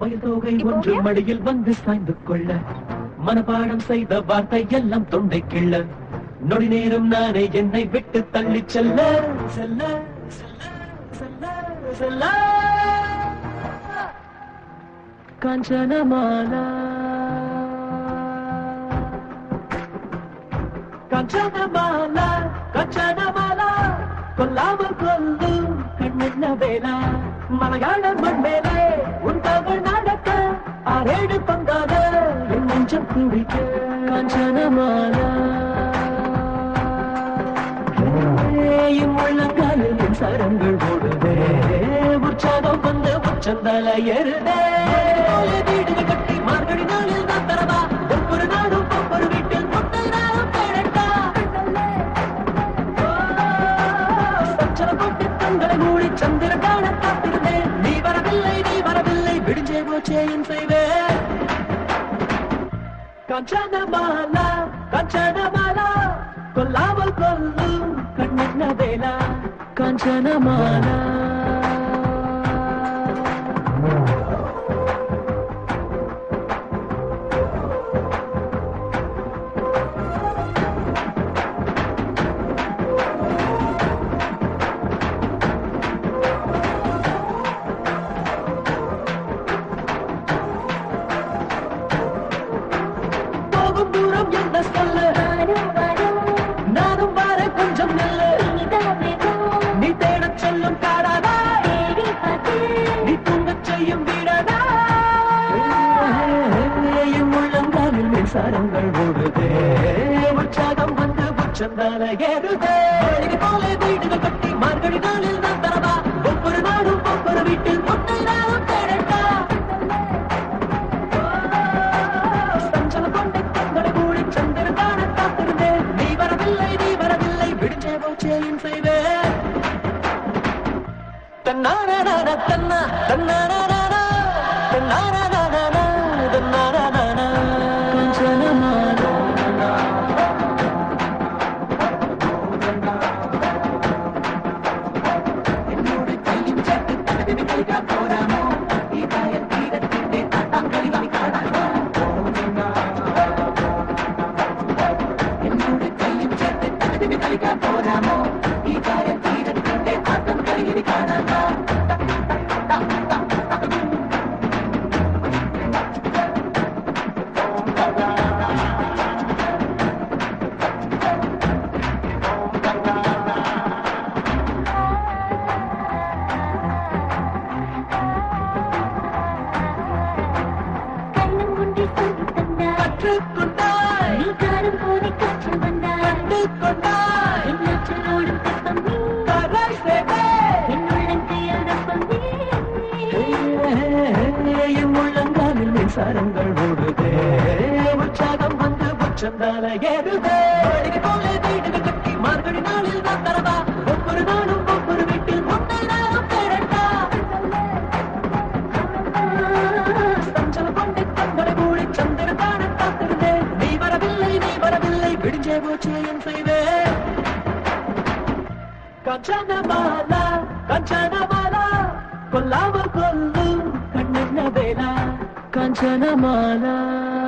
வயல் தொகை ஒன்று மடியில் வந்து சாய்ந்து கொள்ள மனப்பாடம் செய்த வார்த்தை எல்லாம் தொண்டை கிள்ள நொடி நேரம் நானே என்னை விட்டு தள்ளி செல்ல செல்ல செல்ல செல்ல செல்ல காஞ்சனமாலா காஞ்சனமாலா காஞ்சனமாலா கொல்லாமல் கொல்லும் கண்ணென்ன வேலா மலையாள மண் மேலே உன் தவள் நடக்க ஆறேழு பங்காக என் நெஞ்சம் குடிக்க காஞ்சனமாலா என் உள்ளங்காலில் என் சரங்கள் ஓடுதே உற்சாகம் வந்து உச்சந்தல ஏறுதே வீடுகள் கட்டி மார்கழி நாளில் நான் தரவா ஒவ்வொரு நாடும் ஒவ்வொரு வீட்டில் முட்டை நாளும் தேடட்டா சச்சரம் போட்டு கண்களை மூடி சந்திர காண காத்திருந்தேன் நீ வரவில்லை நீ வரவில்லை விடிஞ்சே போச்சே என் செய்வேன் காஞ்சனமாலா காஞ்சனமாலா கொல்லாமல் கொல்லும் கண்ணென்ன வேலா காஞ்சனமாலா போகும் தூரம் என்ன சொல்ல நானும் வர கொஞ்சம் நில்லு நீ தேடச் செல்லும் காடாதா நீ தூங்கச் செய்யும் வீடாதா என் உள்ளங்காலில் மின்சாரங்கள் ஓடுதே உற்சாகம் வந்து உச்சந்தால ஏறுதே மாளிகை போல வீடுகள் கட்டி மார்கழி நாளில் நான் தரவா ஒவ்வொரு நாடும் ஒவ்வொரு வீட்டில் முட்டை நாளும் தேடட்டா சஞ்சலம் கொண்ட கண்களை மூடி சந்திரன் காண காத்திருந்தேன் நீ வரவில்லை நீ வரவில்லை விடிஞ்சே போச்சே என் செய்வேன் தன்னாரான தன்னா தன்னாரானா தன்னாரானா தன்னாரானா காஞ்சனமாலா என்னோடு கையும் சேர்த்து தனது கைகா போராமோ இதாய தீரத்திலே தாத்தாங்கலி வலி காணாமோ என்னோடு கையும் சேர்த்து தனது கைகா போராமோ இதாய தீரத்திலே தாத்தாங்கலி வலி காணாமோ கற்றுக்கொண்டாய் கற்றுக்கொண்டாய் கரை சேவே என் உள்ளங்காலில் மின்சாரங்கள் ஓடுதே உற்சாகம் வந்து உச்சந்தால ஏறுதே மாளிகை போல வீடுகள் கட்டி மார்கழி நாளில் நான் தரவா ஒவ்வொரு நாளும் ஒவ்வொரு வீட்டில் முட்டை நாளும் தேடட்டா சஞ்சலம் கொண்டு கண்களை மூடி சந்திர காண காத்திருந்தேன் நீ வரவில்லை நீ வரவில்லை விடிஞ்சே போச்சே என் செய்வேன் கஞ்சனமாலா கஞ்சனமாலா கொல்லாமல் கொல்லும் கண்ணென்ன வேலா கஞ்சனமாலா